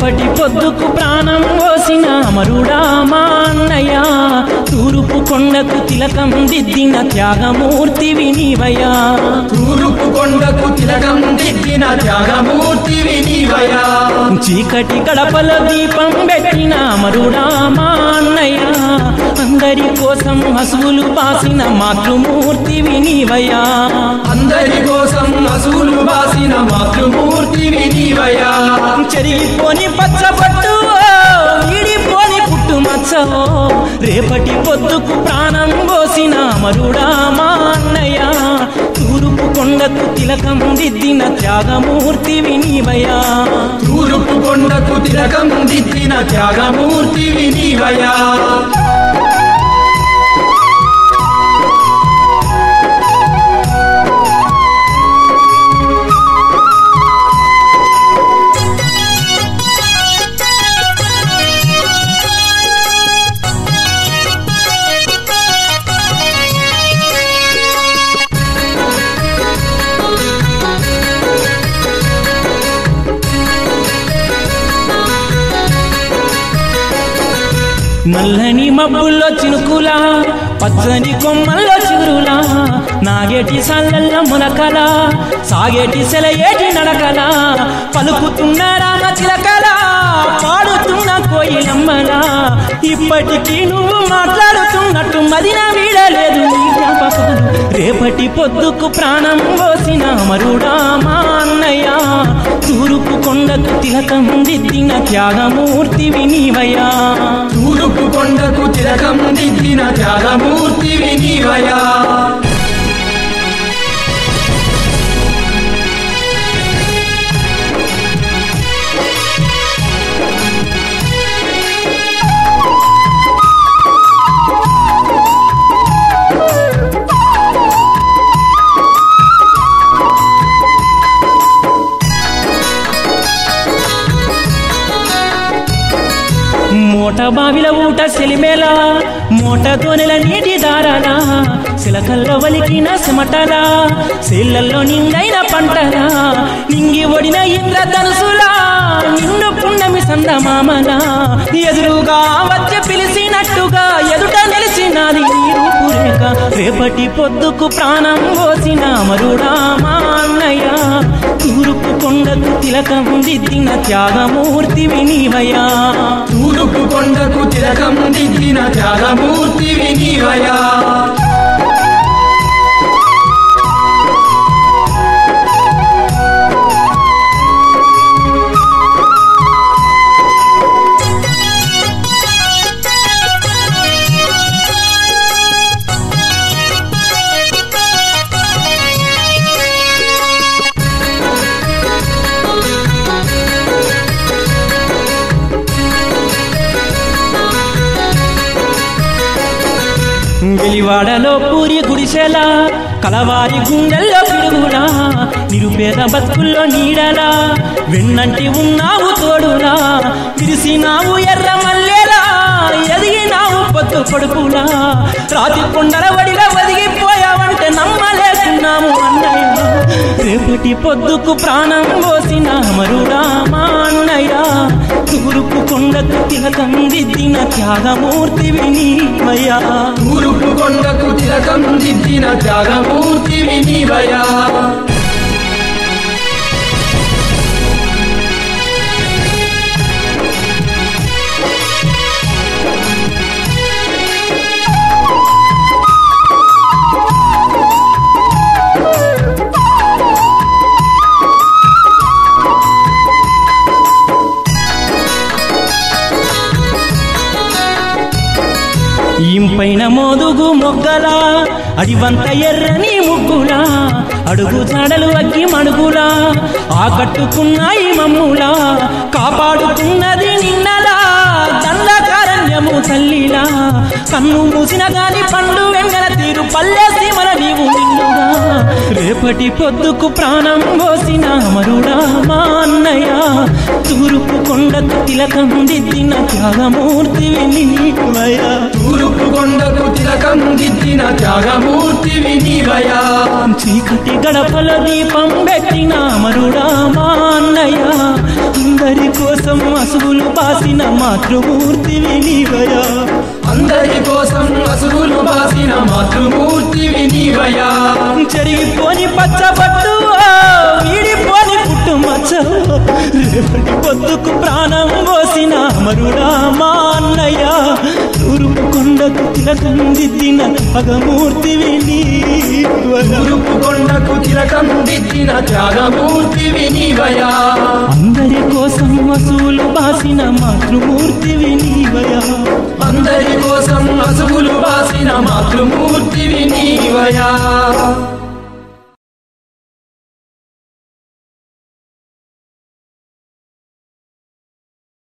రేపటి పొద్దుకు ప్రాణం పోసిన అమరుడా మా అన్నయ్య తూరుపు కొండకు తిలకం దిద్దిన త్యాగమూర్తివి నీవయ్యా తూరుపు కొండకు తిలకం దిద్దిన త్యాగమూర్తి వినివయా చీకటి గడపల దీపం పెట్టిన అమరుడా మా అన్నయ్య అందరి కోసం హసువులు బాసిన మాతృమూర్తివి నీవయ్యా అందరి కోసం అసూలు బాసిన మాతృమూర్తి వినివయా చెరిగిపోని పచ్చబట్టు వీడిపోని పుట్టుమచ్చవో రేపటి పొద్దుకు ప్రాణం పోసిన మరుడా మా అన్నయ్య తూరుపు కొండకు తిలకం దిద్దిన త్యాగమూర్తి వినివయా తూరుపు కొండకు తిలకం దిద్దిన త్యాగమూర్తి వినివయా నల్లని మబ్బుల్లో చినుకులా పచ్చని కొమ్మల్లో చిగురులా నాగేటి సల్లల్ల మునకలా సాగేటి సెలయేటి నడకలా పలుకుతున్న రామ చిలకలా పాడుతున్న కోయిలమ్మలా ఇప్పటికీ నువ్వు మాట్లాడుతున్నట్టు మదిన వీడలేదు నీ జ్ఞాపకాలు రేపటి పొద్దుకు ప్రాణం పోసిన మరుడా మా అన్నయ్య తూరుపు కొండకు తిలకం దిద్దిన త్యాగమూర్తి వినివయా తూరుపు కొండకు తిలకం దిద్దిన త్యాగమూర్తి వినివయా మూట బావిల ఊట సెలిమేలా మూట దోనెల నీటి దారాలా సిలకల్లో వలికిన సిమటలా సేళ్లల్లో నిండైన పంటలా నింగి ఒడిన ఇంద్రధనుసులా నిన్ను పున్నమి సందమామలా ఎదురుగా వచ్చి పిలిచినట్టుగా ఎదుట నిలిచినది నీ రూపురేఖ రేపటి పొద్దుకు ప్రాణం పోసిన మరుడా మా అన్నయ్య తూరుపు కొండకు తిలకం దిద్దిన త్యాగమూర్తి వినివయా తూరుపు కొండకు తిలకం దిద్దిన త్యాగమూర్తి వినివయా వెలివాడలో పూరి గుడిసెలా కలవారి గుండెల్లో పిడుగులా నిరుపేద బతుకుల్లో నీడలా వెన్నంటి ఉన్నావు తోడులా విరిసినావు ఎర్ర మల్లెలా ఎదిగినావు పొద్దు పొడుపులా రాతి కొండల వడిగా ఒదిగిపోయావంటే నమ్మలేకున్నాము అన్నయ్య రేపటి పొద్దుకు ప్రాణం పోసిన మరుడా మా అన్నయ్య తూరుపు కొండకు తిలకం దిద్దిన త్యాగమూర్తి వినిమయ్యా తూరుపు కొండకు తిలకం దిద్దిన త్యాగమూర్తి వినివయా ఇంపైన మోదుగు మొగ్గలా అడివంత ఎర్రని ముగ్గులా అడుగు జాడలు అగ్గి మడుగులా ఆకట్టుకున్నాయి మమ్ములా కాపాడుతున్నది నిన్నలా దండకారణ్యము తల్లిలా కన్ను మూసిన గాని పండు వెంగన తీరు పల్లె సీమల నీవు నిన్నుగా రేపటి పొద్దుకు ప్రాణం పోసిన మరుడా మా అన్నయ్య తూరుపు కొండకు తిలకం దిద్దిన త్యాగమూర్తి వినిమయ తూరుపు కొండకు తిలకం తిలకం దిద్దిన త్యాగమూర్తివి నీవయా చీకటి గడపల దీపం పెట్టిన మరుడా మా అన్నయ్య అందరి కోసం అసువులు పాసిన మాతృమూర్తివి నీవయా అందరి కోసం అసుగులు బాసిన మాతృమూర్తివి నీవయా చెరిగిపోని పచ్చబట్టు వీడిపోని పుట్టు మచ్చ రేపటి పొద్దుకు ప్రాణం పోసిన మరుడా మా అన్నయ్య తూర్పు కొండకు తిలకం దిద్దిన పగమూర్తివి నీవయా తూర్పు కొండకు తిలకం దిద్దిన త్యాగమూర్తివి నీవయా అందరి కోసం వసూలు బాసిన మాతృమూర్తివి నీవయా అందరి కోసం అసుగులు బాసిన మాతృమూర్తివి నీవయా